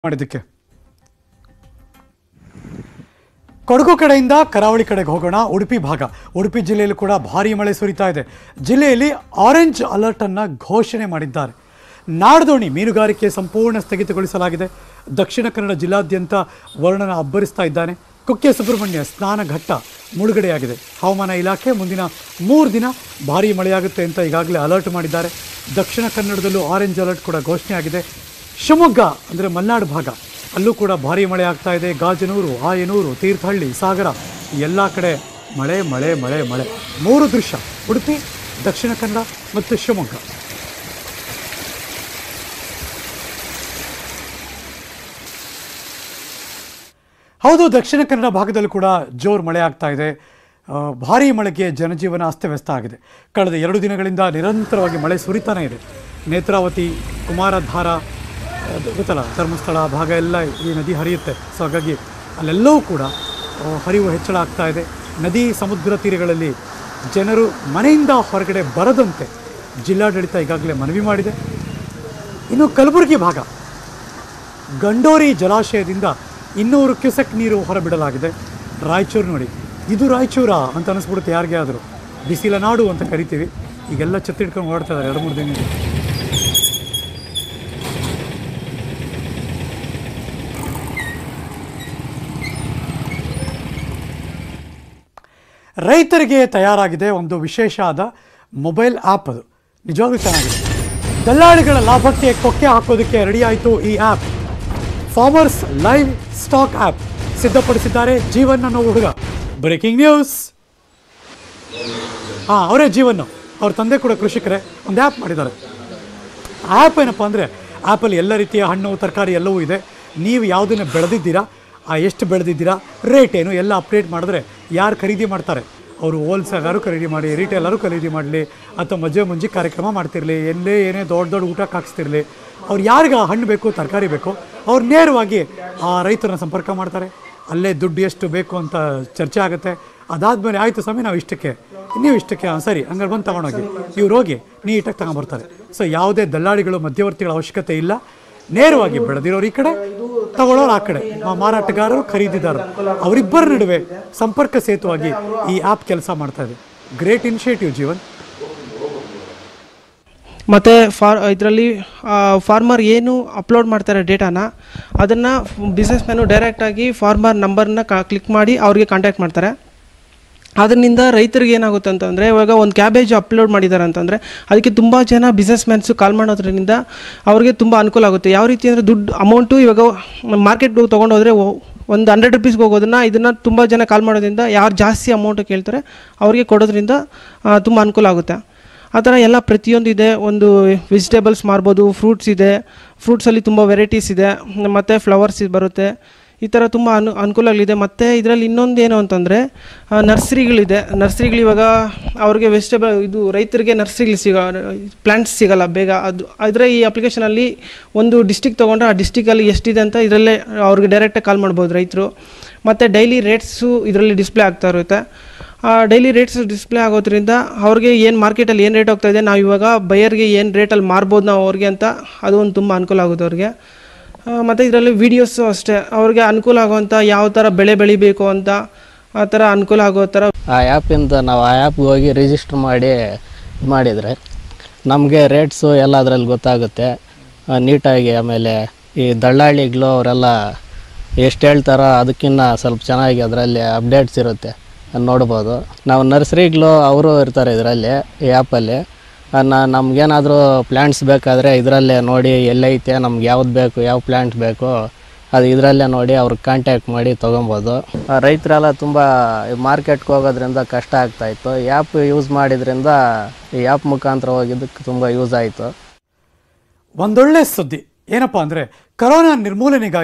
ಮಾಡಿದ್ದಕ್ಕೆ ಕೊಡಗು ಕಡೆಯಿಂದ ಕರಾವಳಿ ಕಡೆಗೆ ಹೋಗೋಣ ಉಡುಪಿ ಭಾಗ ಉಡುಪಿ ಜಿಲ್ಲೆಯಲ್ಲಿ ಕೂಡ ಭಾರೀ ಮಳೆ ಸುರಿತಾ ಇದೆ ಜಿಲ್ಲೆಯಲ್ಲಿ ಆರೆಂಜ್ ಅಲರ್ಟ್ ಅನ್ನ ಘೋಷಣೆ ಮಾಡಿದ್ದಾರೆ ನಾಡದೋಣಿ ಮೀನುಗಾರಿಕೆ ಸಂಪೂರ್ಣ ಸ್ಥಗಿತಗೊಳಿಸಲಾಗಿದೆ ದಕ್ಷಿಣ ಕನ್ನಡ ಜಿಲ್ಲಾದ್ಯಂತ ವರ್ಣನ ಅಬ್ಬರಿಸ್ತಾ ಇದ್ದಾನೆ ಕುಕ್ಕೆ ಸುಬ್ರಹ್ಮಣ್ಯ ಸ್ನಾನ ಘಟ್ಟ ಮುಳುಗಡೆಯಾಗಿದೆ ಹವಾಮಾನ ಇಲಾಖೆ ಮುಂದಿನ ಮೂರು ದಿನ ಭಾರೀ ಮಳೆಯಾಗುತ್ತೆ ಅಂತ ಈಗಾಗಲೇ ಅಲರ್ಟ್ ಮಾಡಿದ್ದಾರೆ ದಕ್ಷಿಣ ಕನ್ನಡದಲ್ಲೂ ಆರೆಂಜ್ ಅಲರ್ಟ್ ಕೂಡ ಘೋಷಣೆಯಾಗಿದೆ ಶಿವಮೊಗ್ಗ ಅಂದರೆ ಮಲೆನಾಡು ಭಾಗ ಅಲ್ಲೂ ಕೂಡ ಭಾರೀ ಮಳೆ ಆಗ್ತಾ ಇದೆ ಗಾಜನೂರು ಆಯನೂರು ತೀರ್ಥಹಳ್ಳಿ ಸಾಗರ ಎಲ್ಲ ಕಡೆ ಮಳೆ ಮಳೆ ಮಳೆ ಮಳೆ ಮೂರು ದೃಶ್ಯ ಉಡುಪಿ ದಕ್ಷಿಣ ಕನ್ನಡ ಮತ್ತು ಶಿವಮೊಗ್ಗ ಹೌದು ದಕ್ಷಿಣ ಕನ್ನಡ ಭಾಗದಲ್ಲೂ ಕೂಡ ಜೋರು ಮಳೆ ಆಗ್ತಾ ಇದೆ ಆ, ಭಾರೀ ಮಳೆಗೆ ಜನಜೀವನ ಅಸ್ತವ್ಯಸ್ತ ಆಗಿದೆ ಕಳೆದ ಎರಡು ದಿನಗಳಿಂದ ನಿರಂತರವಾಗಿ ಮಳೆ ಸುರಿತಾನೇ ಇದೆ ನೇತ್ರಾವತಿ ಕುಮಾರಧಾರ ಅದು ಗೊತ್ತಲ್ಲ ಧರ್ಮಸ್ಥಳ ಭಾಗ ಎಲ್ಲ ಈ ನದಿ ಹರಿಯುತ್ತೆ ಸೊ ಹಾಗಾಗಿ ಅಲ್ಲೆಲ್ಲವೂ ಕೂಡ ಆ, ಹರಿವು ಹೆಚ್ಚಳ ಆಗ್ತಾ ಇದೆ ನದಿ ಸಮುದ್ರ ತೀರಗಳಲ್ಲಿ ಜನರು ಮನೆಯಿಂದ ಹೊರಗಡೆ ಬರದಂತೆ ಜಿಲ್ಲಾಡಳಿತ ಈಗಾಗಲೇ ಮನವಿ ಮಾಡಿದೆ ಇನ್ನು ಕಲಬುರಗಿ ಭಾಗ ಗಂಡೋರಿ ಜಲಾಶಯದಿಂದ ಇನ್ನೂರು ಕ್ಯೂಸೆಕ್ ನೀರು ಹೊರಬಿಡಲಾಗಿದೆ ರಾಯಚೂರು ನೋಡಿ ಇದು ರಾಯಚೂರಾ ಅಂತ ಅನಿಸ್ಬಿಡುತ್ತೆ ಯಾರಿಗೆ ಆದರೂ ಬಿಸಿಲ ನಾಡು ಅಂತ ಕರಿತೀವಿ ಈಗೆಲ್ಲ ಛತ್ತಿಡ್ಕೊಂಡು ಓಡ್ತಾ ಇದ್ದಾರೆ ಎರಡು ಮೂರು ದಿನದಿಂದ ರೈತರಿಗೆ ತಯಾರಾಗಿದೆ ಒಂದು ವಿಶೇಷ ಆದ ಮೊಬೈಲ್ ಆ್ಯಪ್ ಅದು ನಿಜವಾಗ್ಲೂ ಚೆನ್ನಾಗಿದೆ ದಲ್ಲಾಳಿಗಳ ಲಾಭಕ್ಕೆ ಕೊಕ್ಕೆ ಹಾಕೋದಕ್ಕೆ ರೆಡಿ ಆಯಿತು ಈ app farmers livestock app ಸಿದ್ಧಪಡಿಸಿದ್ದಾರೆ ಜೀವನ್ ಅನ್ನೋ ಹುಡುಗ ಬ್ರೇಕಿಂಗ್ ನ್ಯೂಸ್ ಹಾಂ ಅವರೇ ಜೀವನ್ ಅವ್ರ ತಂದೆ ಕೂಡ ಕೃಷಿಕರೇ ಒಂದು ಆ್ಯಪ್ ಮಾಡಿದ್ದಾರೆ ಆ್ಯಪ್ ಏನಪ್ಪ ಅಂದರೆ ಆ್ಯಪಲ್ಲಿ ಎಲ್ಲ ರೀತಿಯ ಹಣ್ಣು ತರಕಾರಿ ಎಲ್ಲವೂ ಇದೆ ನೀವು ಯಾವುದನ್ನು ಬೆಳೆದಿದ್ದೀರಾ ಆ ಎಷ್ಟು ಬೆಳೆದಿದ್ದೀರಾ ರೇಟ್ ಏನು ಎಲ್ಲ ಅಪ್ಡೇಟ್ ಮಾಡಿದ್ರೆ ಯಾರು ಖರೀದಿ ಮಾಡ್ತಾರೆ ಅವರು ಹೋಲ್ಸೇಲರು ಖರೀದಿ ಮಾಡಿ ರಿಟೇಲರು ಖರೀದಿ ಮಾಡಲಿ ಅಥವಾ ಮದುವೆ ಮುಂಜಿ ಕಾರ್ಯಕ್ರಮ ಮಾಡ್ತಿರಲಿ ಎಲ್ಲೇ ಏನೇ ದೊಡ್ಡ ದೊಡ್ಡ ಊಟಕ್ಕೆ ಹಾಕ್ಸ್ತಿರಲಿ ಅವ್ರು ಯಾರಿಗೆ ಆ ಹಣ್ಣು ಬೇಕು ತರಕಾರಿ ಬೇಕು ಅವ್ರು ನೇರವಾಗಿ ಆ ರೈತರನ್ನ ಸಂಪರ್ಕ ಮಾಡ್ತಾರೆ ಅಲ್ಲೇ ದುಡ್ಡು ಎಷ್ಟು ಬೇಕು ಅಂತ ಚರ್ಚೆ ಆಗುತ್ತೆ ಅದಾದಮೇಲೆ ಆಯಿತು ಸ್ವಾಮಿ ನಾವು ಇಷ್ಟಕ್ಕೆ ನೀವು ಇಷ್ಟಕ್ಕೆ ಹಾಂ ಸರಿ ಹಂಗಾರೆ ಬಂದು ತೊಗೊಂಡೋಗಿ ಇವ್ರು ಹೋಗಿ ನೀಟಾಗಿ ತಗೊಂಬರ್ತಾರೆ ಸೊ ಯಾವುದೇ ದಲ್ಲಾಳಿಗಳು ಮಧ್ಯವರ್ತಿಗಳ ಅವಶ್ಯಕತೆ ಇಲ್ಲ ನೇರವಾಗಿ ಬೆಳೆದಿರೋರು ಈ ಕಡೆ ತಗೊಳ್ಳೋರು ಆ ಕಡೆ ಆ ಮಾರಾಟಗಾರರು ಖರೀದಿದಾರರು ಅವರಿಬ್ಬರ ನಡುವೆ ಸಂಪರ್ಕ ಸೇತುವಾಗಿ ಈ ಆ್ಯಪ್ ಕೆಲಸ ಮಾಡ್ತಾ ಇದೆ ಗ್ರೇಟ್ ಇನಿಷಿಯೇಟಿವ್ ಜೀವನ್ ಮತ್ತು ಫಾರ್ ಇದರಲ್ಲಿ ಫಾರ್ಮರ್ ಏನು ಅಪ್ಲೋಡ್ ಮಾಡ್ತಾರೆ ಡೇಟಾನ ಅದನ್ನು ಬಿಸ್ನೆಸ್ ಮ್ಯಾನು ಡೈರೆಕ್ಟಾಗಿ ಫಾರ್ಮರ್ ನಂಬರ್ನ ಕ್ಲಿಕ್ ಮಾಡಿ ಅವ್ರಿಗೆ ಕಾಂಟ್ಯಾಕ್ಟ್ ಮಾಡ್ತಾರೆ ಅದರಿಂದ ರೈತರಿಗೆ ಏನಾಗುತ್ತೆ ಅಂತಂದರೆ ಇವಾಗ ಒಂದು ಕ್ಯಾಬೇಜ್ ಅಪ್ಲೋಡ್ ಮಾಡಿದ್ದಾರೆ ಅಂತಂದರೆ ಅದಕ್ಕೆ ತುಂಬ ಜನ ಬಿಸ್ನೆಸ್ ಮ್ಯಾನ್ಸು ಕಾಲ್ ಮಾಡೋದ್ರಿಂದ ಅವ್ರಿಗೆ ತುಂಬ ಅನುಕೂಲ ಆಗುತ್ತೆ ಯಾವ ರೀತಿ ಅಂದರೆ ದುಡ್ಡು ಅಮೌಂಟು ಇವಾಗ ಮಾರ್ಕೆಟ್ಗೆ ತೊಗೊಂಡೋದ್ರೆ ಒಂದು ಹಂಡ್ರೆಡ್ ರುಪೀಸ್ಗೆ ಹೋಗೋದನ್ನು ಇದನ್ನು ತುಂಬ ಜನ ಕಾಲ್ ಮಾಡೋದ್ರಿಂದ ಯಾರು ಜಾಸ್ತಿ ಅಮೌಂಟ್ ಕೇಳ್ತಾರೆ ಅವ್ರಿಗೆ ಕೊಡೋದ್ರಿಂದ ತುಂಬ ಅನುಕೂಲ ಆಗುತ್ತೆ ಆ ಥರ ಎಲ್ಲ ಪ್ರತಿಯೊಂದು ಇದೆ ಒಂದು ವೆಜಿಟೇಬಲ್ಸ್ ಮಾರ್ಬೋದು ಫ್ರೂಟ್ಸ್ ಇದೆ ಫ್ರೂಟ್ಸಲ್ಲಿ ತುಂಬ ವೆರೈಟೀಸ್ ಇದೆ ಮತ್ತು ಫ್ಲವರ್ಸ್ ಬರುತ್ತೆ ಈ ಥರ ತುಂಬ ಅನು ಅನುಕೂಲಗಳಿದೆ ಮತ್ತು ಇದರಲ್ಲಿ ಇನ್ನೊಂದು ಏನು ಅಂತಂದರೆ ನರ್ಸರಿಗಳಿದೆ ನರ್ಸರಿಗಳು ಇವಾಗ ಅವ್ರಿಗೆ ವೆಜಿಟೇಬಲ್ ಇದು ರೈತರಿಗೆ ನರ್ಸರಿಗಳು ಸಿಗ ಪ್ಲ್ಯಾಂಟ್ಸ್ ಸಿಗಲ್ಲ ಬೇಗ ಅದು ಆದರೆ ಈ ಅಪ್ಲಿಕೇಶನಲ್ಲಿ ಒಂದು ಡಿಸ್ಟಿಕ್ ತೊಗೊಂಡ್ರೆ ಆ ಡಿಸ್ಟಿಕಲ್ಲಿ ಎಷ್ಟಿದೆ ಅಂತ ಇದರಲ್ಲೇ ಅವ್ರಿಗೆ ಡೈರೆಕ್ಟಾಗಿ ಕಾಲ್ ಮಾಡ್ಬೋದು ರೈತರು ಮತ್ತು ಡೈಲಿ ರೇಟ್ಸು ಇದರಲ್ಲಿ ಡಿಸ್ಪ್ಲೇ ಆಗ್ತಾ ಇರುತ್ತೆ ಡೈಲಿ ರೇಟ್ಸ್ ಡಿಸ್ಪ್ಲೇ ಆಗೋದ್ರಿಂದ ಅವ್ರಿಗೆ ಏನು ಮಾರ್ಕೆಟಲ್ಲಿ ಏನು ರೇಟ್ ಹೋಗ್ತಾ ಇದೆ ನಾವು ಇವಾಗ ಬಯರ್ಗೆ ಏನು ರೇಟಲ್ಲಿ ಮಾರ್ಬೋದು ನಾವು ಅವ್ರಿಗೆ ಅಂತ ಅದು ಒಂದು ತುಂಬ ಅನುಕೂಲ ಆಗುತ್ತೆ ಅವ್ರಿಗೆ ಮತ್ತು ಇದರಲ್ಲಿ ವೀಡಿಯೋಸು ಅಷ್ಟೇ ಅವ್ರಿಗೆ ಅನುಕೂಲ ಆಗುವಂಥ ಯಾವ ಥರ ಬೆಳೆ ಬೆಳಿಬೇಕು ಅಂತ ಆ ಥರ ಅನುಕೂಲ ಆಗೋ ಥರ ಆ ಆ್ಯಪಿಂದ ನಾವು ಆ ಆ್ಯಪ್ಗೆ ಹೋಗಿ ರಿಜಿಸ್ಟರ್ ಮಾಡಿ ಇದು ಮಾಡಿದರೆ ನಮಗೆ ರೇಟ್ಸು ಎಲ್ಲ ಅದರಲ್ಲಿ ಗೊತ್ತಾಗುತ್ತೆ ಆ, ನೀಟಾಗಿ ಆಮೇಲೆ ಈ ದಳ್ಳಾಳಿಗಳು ಅವರೆಲ್ಲ ಎಷ್ಟು ಹೇಳ್ತಾರೋ ಅದಕ್ಕಿಂತ ಸ್ವಲ್ಪ ಚೆನ್ನಾಗಿ ಅದರಲ್ಲಿ ಅಪ್ಡೇಟ್ಸ್ ಇರುತ್ತೆ ಅದ್ ನೋಡ್ಬೋದು ನಾವು ನರ್ಸರಿಗಳು ಅವರು ಇರ್ತಾರೆ ಇದರಲ್ಲಿ ಈ ಆ್ಯಪಲ್ಲಿ ನಾ ನಮಗೇನಾದರೂ ಪ್ಲ್ಯಾಂಟ್ಸ್ ಬೇಕಾದರೆ ಇದರಲ್ಲೇ ನೋಡಿ ಎಲ್ಲೈತೆ ನಮ್ಗೆ ಯಾವ್ದು ಬೇಕು ಯಾವ ಪ್ಲ್ಯಾಂಟ್ ಬೇಕು ಅದು ಇದರಲ್ಲೇ ನೋಡಿ ಅವ್ರಿಗೆ ಕಾಂಟ್ಯಾಕ್ಟ್ ಮಾಡಿ ತೊಗೊಬೋದು ಆ, ರೈತರೆಲ್ಲ ತುಂಬ ಮಾರ್ಕೆಟ್ಗೆ ಹೋಗೋದ್ರಿಂದ ಕಷ್ಟ ಆಗ್ತಾಯಿತ್ತು ಈ ಆ್ಯಪ್ ಯೂಸ್ ಮಾಡಿದ್ರಿಂದ ಈ ಆ್ಯಪ್ ಮುಖಾಂತರ ಹೋಗಿದ್ದಕ್ಕೆ ತುಂಬ ಯೂಸ್ ಆಯಿತು ಒಂದೊಳ್ಳೆ ಸುದ್ದಿ ಏನಪ್ಪ ಅಂದರೆ ಕರೋನಾ ನಿರ್ಮೂಲನೆಗಾಗಿ